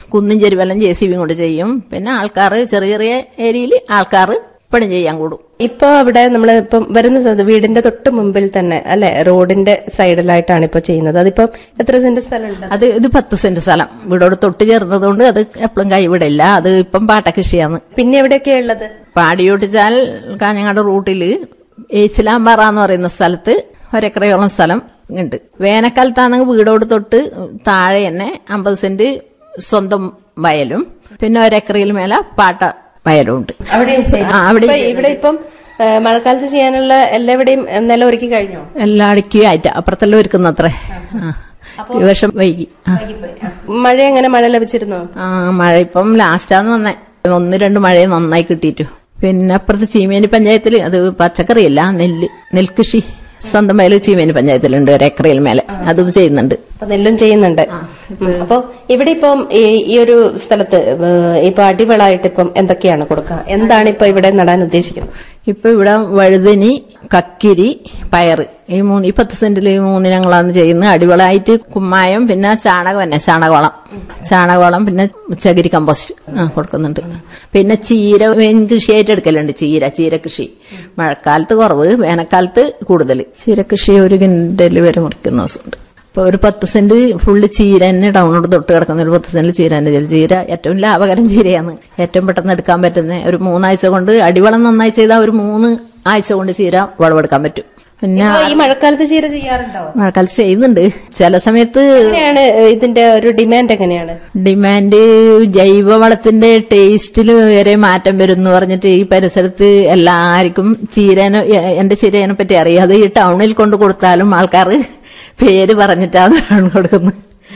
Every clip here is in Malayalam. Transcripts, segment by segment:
കുന്നും ചെരുവെല്ലാം ജെ സി ബി കൊണ്ട് ചെയ്യും പിന്നെ ആൾക്കാർ ചെറിയ ചെറിയ ഏരിയയിൽ ആൾക്കാർ പണി ചെയ്യാൻ കൂടും ഇപ്പൊ അവിടെ നമ്മൾ ഇപ്പം വരുന്ന സ്ഥലത്ത് വീടിന്റെ തൊട്ട് മുമ്പിൽ തന്നെ അല്ലെ റോഡിന്റെ സൈഡിലായിട്ടാണ് ഇപ്പൊ ചെയ്യുന്നത് അതിപ്പം എത്ര സെന്റ് സ്ഥലമുണ്ട് അത് ഇത് പത്ത് സെന്റ് സ്ഥലം വീടോട് തൊട്ട് ചേർന്നതുകൊണ്ട് അത് എപ്പോഴും കൈവിടില്ല അത് ഇപ്പം പാട്ടകൃഷിയാണ് പിന്നെ എവിടെയൊക്കെയാ ഉള്ളത് പാടിയോട്ടിച്ചാൽ കാഞ്ഞങ്ങാട് റൂട്ടിൽ ഏച്ചിലാമ്പാറ എന്ന് പറയുന്ന സ്ഥലത്ത് ഒരെക്കറയോളം സ്ഥലം ഉണ്ട് വേനൽക്കാലത്താണെങ്കിൽ വീടോട് തൊട്ട് താഴെ തന്നെ അമ്പത് സെന്റ് സ്വന്തം വയലും പിന്നെ ഒരെക്കറയിൽ മേലെ പാട്ട വയലും ഉണ്ട് അവിടെയും ചെയ്തു. ആ, അവിടെ ഇപ്പൊ ഇവിടെ ഇപ്പം ഏ, മഴക്കാലത്ത് ചെയ്യാനുള്ള എല്ലാവിടെയും നിലം ഒരുക്കി കഴിഞ്ഞോ എല്ലാ അടുക്കിയും ആയിട്ട് അപ്പുറത്തെല്ലാം ഒരുക്കുന്നത്രേ ആ. ഈ വർഷം വൈകി ആ. മഴ എങ്ങനെ മഴ ലഭിച്ചിരുന്നോ ആ മഴ ഇപ്പം ലാസ്റ്റാന്ന് വന്നേ ഒന്ന് രണ്ട് മഴയെ നന്നായി കിട്ടിയിട്ടു പിന്നെ അപ്പുറത്ത് ചീമേനി പഞ്ചായത്തിൽ അത് പച്ചക്കറിയല്ല നെല്ല് നെൽകൃഷി സ്വന്തം വയൽ ചീമേനി പഞ്ചായത്തിലുണ്ട് ഒരു ഏക്കറയിൽ മേലെ അതും ചെയ്യുന്നുണ്ട് അപ്പൊ നെല്ലും ചെയ്യുന്നുണ്ട് ഉം. അപ്പൊ ഇവിടെ ഇപ്പം ഈ ഈ ഒരു സ്ഥലത്ത് ഏ, ഇപ്പൊ അടിവളായിട്ട് ഇപ്പം എന്തൊക്കെയാണ് കൊടുക്കുക എന്താണ് ഇപ്പൊ ഇവിടെ നടാൻ ഉദ്ദേശിക്കുന്നത് ഇപ്പൊ ഇവിടെ വഴുതനി കക്കിരി പയറ് ഈ മൂന്ന് ഈ പത്ത് സെന്റിൽ ഈ മൂന്ന് ഞങ്ങളാണ് ചെയ്യുന്നത് അടിവളമായിട്ട് കുമ്മായം പിന്നെ ചാണകം തന്നെ ചാണകവളം ചാണകവളം പിന്നെ ചകിരി കമ്പോസ്റ്റ് ആ കൊടുക്കുന്നുണ്ട് പിന്നെ ചീര മെയിൻ കൃഷിയായിട്ട് എടുക്കലുണ്ട് ചീര ചീര കൃഷി മഴക്കാലത്ത് കുറവ് വേനൽക്കാലത്ത് കൂടുതൽ ചീര കൃഷി ഒരു കിൻഡല് വരെ മുറിക്കുന്ന ദിവസമുണ്ട് ഇപ്പൊ ഒരു പത്ത് സെന്റ് ഫുള്ള് ചീര തന്നെ ഡൗണോട് തൊട്ട് കിടക്കുന്ന ഒരു പത്ത് സെന്റ് ചീര തന്നെ ചെയ്തു. ചീര ഏറ്റവും ലാഭകരം ചീരയാണ് ഏറ്റവും പെട്ടെന്ന് എടുക്കാൻ പറ്റുന്ന ഒരു മൂന്നാഴ്ച കൊണ്ട് അടിവളം നന്നായി ചെയ്താൽ ഒരു മൂന്ന് ആഴ്ച കൊണ്ട് ചീര വിളവെടുക്കാൻ പറ്റും പിന്നെ ഇപ്പൊ ഈ മഴക്കാലത്ത് ചീര ചെയ്യാറുണ്ടോ മഴക്കാലത്ത് ചെയ്യുന്നുണ്ട് ചില സമയത്ത് എങ്ങനെയാണ് ഇതിന്റെ ഒരു ഡിമാൻഡ് എങ്ങനെയാണ് ഡിമാൻഡ് ജൈവവളത്തിന്റെ ടേസ്റ്റിൽ വരെ മാറ്റം വരും എന്ന് പറഞ്ഞിട്ട് ഈ പരിസരത്ത് എല്ലാവർക്കും ചീരനെ എ- എന്റെ ചീരനെ പറ്റി അറിയാം അത് ഈ ടൗണിൽ കൊണ്ട് കൊടുത്താലും ആൾക്കാർ പേര് പറഞ്ഞിട്ടാണ് കൊടുക്കുന്നത്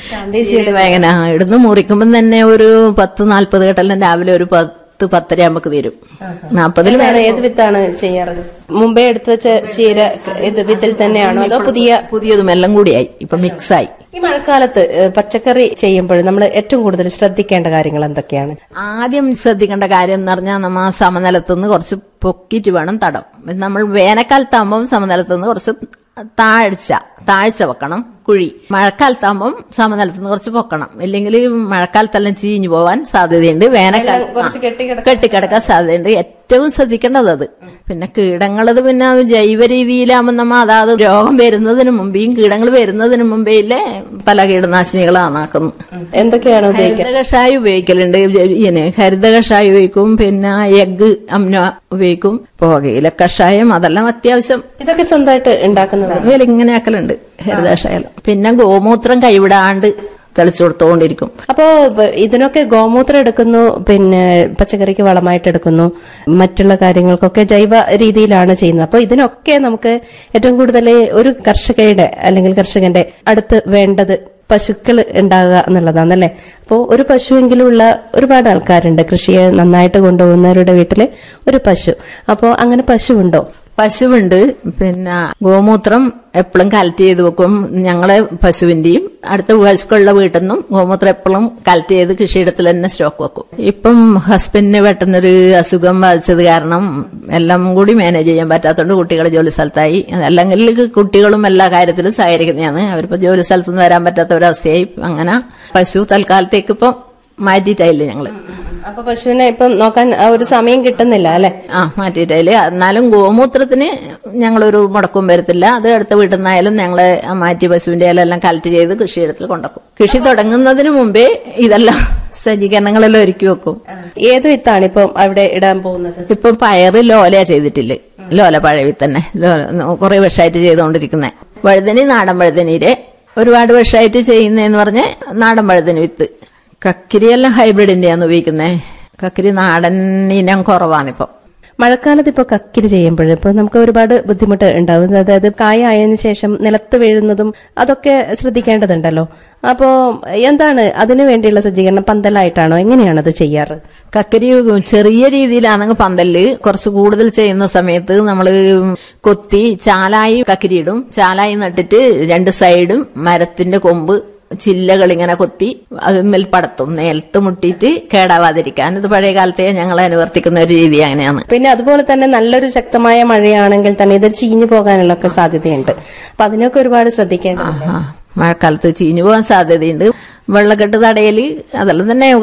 ചീര വേഗന ഇവിടുന്ന് മുറിക്കുമ്പം തന്നെ ഒരു പത്ത് നാല്പത് കെട്ടെല്ലാം രാവിലെ ഒരു പത്ത് പത്തര ആകുമ്പോ തീരും നാപ്പതിൽ ഏതാണ് ഏത് വിത്താണ് ചെയ്യാറ് മുമ്പേ എടുത്തു വെച്ച ചീര ഇത് വിത്തിൽ തന്നെയാണോ അതോ പുതിയ പുതിയതും എല്ലാം കൂടിയായി ഇപ്പൊ മിക്സായി ഈ മഴക്കാലത്ത് ഏ, പച്ചക്കറി ചെയ്യുമ്പോൾ നമ്മൾ ഏറ്റവും കൂടുതൽ ശ്രദ്ധിക്കേണ്ട കാര്യങ്ങൾ എന്തൊക്കെയാണ് ആദ്യം ശ്രദ്ധിക്കേണ്ട കാര്യം എന്ന് പറഞ്ഞാൽ നമ്മ ആ സമനിലത്തുനിന്ന് കുറച്ച് പൊക്കിയിട്ട് വേണം തടം നമ്മൾ വേനൽക്കാലത്താകുമ്പം സമനിലത്തുനിന്ന് കുറച്ച് താഴ്ച താഴ്ച വെക്കണം കുഴി മഴക്കാലത്താകുമ്പം സമനിലത്തുനിന്ന് കുറച്ച് പൊക്കണം ഇല്ലെങ്കിൽ മഴക്കാലത്തെല്ലാം ചീഞ്ഞു പോവാൻ സാധ്യതയുണ്ട് വേനൽക്കാലം കുറച്ച് കെട്ടിക്കിട- കെട്ടിക്കിടക്കാൻ സാധ്യതയുണ്ട് ഏറ്റവും ശ്രദ്ധിക്കേണ്ടത് അത് പിന്നെ കീടങ്ങളത് പിന്നെ ജൈവ രീതിയിലാകുമ്പോൾ നമ്മ അതാത് രോഗം വരുന്നതിന് മുമ്പേയും കീടങ്ങൾ വരുന്നതിന് മുമ്പേ ഇല്ലേ പല കീടനാശിനികളാണ് ആക്കുന്നത് എന്തൊക്കെയാണ് ഉപയോഗിക്കുക ഹരിത കഷായം ഉപയോഗിക്കലുണ്ട് ഇങ്ങനെ ഹരിത കഷായം ഉപയോഗിക്കും പിന്നെ എഗ് അമ്ന ഉപയോഗിക്കും പുകയില കഷായം അതെല്ലാം അത്യാവശ്യം ഇതൊക്കെ സ്വന്തമായിട്ട് ഉണ്ടാക്കുന്നതാണ് വില ഇങ്ങനെ ആക്കലുണ്ട് ഹരിത കഷായം പിന്നെ ഗോമൂത്രം കൈവിടാണ്ട് തെളിച്ചു കൊടുത്തുകൊണ്ടിരിക്കും അപ്പോ ബ- ഇതിനൊക്കെ ഗോമൂത്രം എടുക്കുന്നു പിന്നെ പച്ചക്കറിക്ക് വളമായിട്ട് എടുക്കുന്നു മറ്റുള്ള കാര്യങ്ങൾക്കൊക്കെ ജൈവ രീതിയിലാണ് ചെയ്യുന്നത് അപ്പോൾ ഇതിനൊക്കെ നമുക്ക് ഏറ്റവും കൂടുതൽ ഒരു കർഷകയുടെ അല്ലെങ്കിൽ കർഷകന്റെ അടുത്ത് വേണ്ടത് പശുക്കൾ ഉണ്ടാകുക എന്നുള്ളതാണല്ലേ അപ്പോൾ ഒരു പശുവെങ്കിലും ഉള്ള ഒരുപാട് ആൾക്കാരുണ്ട് കൃഷിയെ നന്നായിട്ട് കൊണ്ടുപോകുന്നവരുടെ വീട്ടില് ഒരു പശു അപ്പോൾ അങ്ങനെ പശു ഉണ്ടോ പശുവുണ്ട് പിന്നെ ഗോമൂത്രം എപ്പോഴും കലക്ട് ചെയ്ത് വെക്കും ഞങ്ങളെ പശുവിന്റെയും അടുത്ത പശുക്കളുടെ വീട്ടിൽ നിന്നും ഗോമൂത്രം എപ്പോഴും കലക്ട് ചെയ്ത് കൃഷിയിടത്തിൽ തന്നെ സ്റ്റോക്ക് വെക്കും ഇപ്പം ഹസ്ബൻഡിന് പെട്ടെന്നൊരു അസുഖം ബാധിച്ചത് കാരണം എല്ലാം കൂടി മാനേജ് ചെയ്യാൻ പറ്റാത്തതുകൊണ്ട് കുട്ടികൾ ജോലി സ്ഥലത്തായി അല്ലെങ്കിൽ കുട്ടികളും എല്ലാ കാര്യത്തിലും സഹകരിക്കുന്നതാണ് അവരിപ്പോ ജോലി സ്ഥലത്ത് നിന്ന് വരാൻ പറ്റാത്ത ഒരവസ്ഥയായി അങ്ങനെ പശു തൽക്കാലത്തേക്ക് ഇപ്പം മാറ്റിയിട്ടായില്ലേ ഞങ്ങള് അപ്പൊ പശുവിനെ ഇപ്പം നോക്കാൻ ആ ഒരു സമയം കിട്ടുന്നില്ല അല്ലെ ആ മാറ്റിയിട്ടില്ല എന്നാലും ഗോമൂത്രത്തിന് ഞങ്ങളൊരു മുടക്കവും വരത്തില്ല അത് അടുത്ത വീട്ടിൽ നിന്നായാലും ഞങ്ങള് ആ മാറ്റി പശുവിന്റെ ഇലെല്ലാം കലക്ട് ചെയ്ത് കൃഷിയിടത്തിൽ കൊണ്ടുവക്കും കൃഷി തുടങ്ങുന്നതിന് മുമ്പേ ഇതെല്ലാം സജ്ജീകരണങ്ങളെല്ലാം ഒരുക്കി വെക്കും ഏത് വിത്താണ് ഇപ്പം അവിടെ ഇടാൻ പോകുന്നത് ഇപ്പൊ പയറ് ലോലയാ ചെയ്തിട്ടില്ലേ ലോല പഴയ വിത്തന്നെ ലോല കുറെ വർഷമായിട്ട് ചെയ്തുകൊണ്ടിരിക്കുന്നത് വഴുതനി നാടൻ വഴുതനീരെ ഒരുപാട് വർഷമായിട്ട് ചെയ്യുന്നതെന്ന് പറഞ്ഞ് നാടൻ വഴുതനി വിത്ത് കക്കിരിയെല്ലാം ഹൈബ്രിഡിന്റെയാണ് ഉപയോഗിക്കുന്നത് കക്കിരി നാടൻ ഇനം കുറവാണിപ്പം മഴക്കാലത്ത് ഇപ്പോൾ കക്കിരി ചെയ്യുമ്പോൾ ഇപ്പോൾ നമുക്ക് ഒരുപാട് ബുദ്ധിമുട്ട് ഉണ്ടാവും അതായത് കായ ആയതിനു ശേഷം നിലത്ത് വീഴുന്നതും അതൊക്കെ ശ്രദ്ധിക്കേണ്ടതുണ്ടല്ലോ അപ്പോൾ എന്താണ് അതിനു വേണ്ടിയുള്ള സജ്ജീകരണം പന്തലായിട്ടാണോ എങ്ങനെയാണ് അത് ചെയ്യാറ് കക്കരി ചെറിയ രീതിയിലാണെങ്കിൽ പന്തല് കുറച്ച് കൂടുതൽ ചെയ്യുന്ന സമയത്ത് നമ്മൾ കൊത്തി ചാലായി കക്കരി ഇടും ചാലായി നട്ടിട്ട് രണ്ട് സൈഡും മരത്തിന്റെ കൊമ്പ് ചില്ലകൾ ഇങ്ങനെ കൊത്തി അതിന്മേൽ പടത്തും നേലത്ത് മുട്ടിയിട്ട് കേടാവാതിരിക്കാൻ ഇത് പഴയ കാലത്തെ ഞങ്ങൾ അനുവർത്തിക്കുന്ന ഒരു രീതി അങ്ങനെയാണ് പിന്നെ അതുപോലെ തന്നെ നല്ലൊരു ശക്തമായ മഴയാണെങ്കിൽ തന്നെ ഇത് ചീഞ്ഞു പോകാനുള്ള ഒക്കെ സാധ്യതയുണ്ട് അപ്പൊ അതിനൊക്കെ ഒരുപാട് ശ്രദ്ധിക്കേണ്ടതുണ്ട് ആ മഴക്കാലത്ത് ചീഞ്ഞു പോകാൻ സാധ്യതയുണ്ട് വെള്ളക്കെട്ട് തടയല് അതെല്ലാം തന്നെ